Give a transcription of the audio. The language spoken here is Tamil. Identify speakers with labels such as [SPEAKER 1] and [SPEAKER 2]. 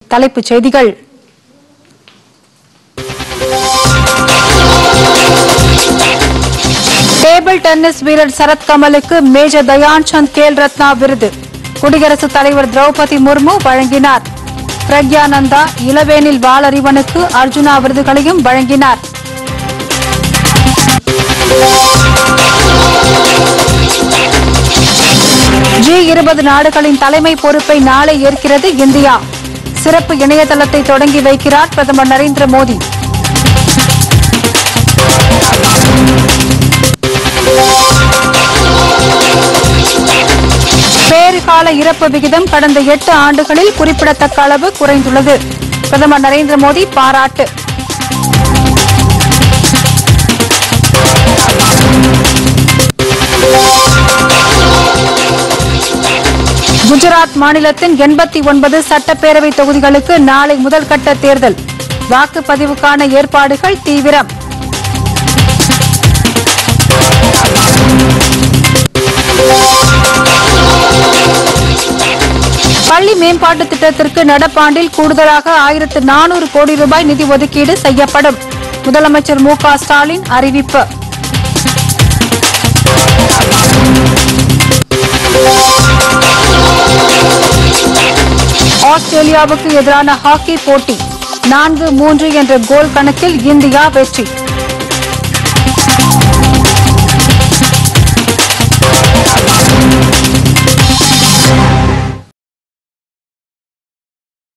[SPEAKER 1] தலைப்புச் செய்திகள் டேபிள் டென்னிஸ் வீரர் சரத் கமலுக்கு மேஜர் தயான் சந்த் கேல் ரத்னா விருது குடியரசுத் தலைவர் திரௌபதி முர்மு வழங்கினார் பிரக்யானந்தா இளவேனில் வாளறிவனுக்கு அர்ஜுனா விருதுகளையும் வழங்கினார் ஜி இருபது நாடுகளின் தலைமை பொறுப்பை நாளை ஏற்கிறது இந்தியா சிறப்பு இணையதளத்தை தொடங்கி வைக்கிறார் பிரதமர் நரேந்திர மோடி பேறுகால இறப்பு விகிதம் கடந்த எட்டு ஆண்டுகளில் குறிப்பிடத்தக்க அளவு குறைந்துள்ளது பிரதமர் நரேந்திர மோடி பாராட்டு குஜராத் மாநிலத்தின் எண்பத்தி ஒன்பது சட்டப்பேரவை தொகுதிகளுக்கு நாளை முதல் கட்ட தேர்தல் வாக்குப்பதிவுக்கான ஏற்பாடுகள் தீவிரம் பள்ளி மேம்பாட்டு திட்டத்திற்கு நடப்பாண்டில் கூடுதலாக ஆயிரத்து நானூறு கோடி ரூபாய் நிதி ஒதுக்கீடு செய்யப்படும் முதலமைச்சர் மு க ஸ்டாலின் அறிவிப்பு ஆஸ்திரேலியாவுக்கு எதிரான ஹாக்கி போட்டி நான்கு மூன்று என்ற கோல் கணக்கில் இந்தியா வெற்றி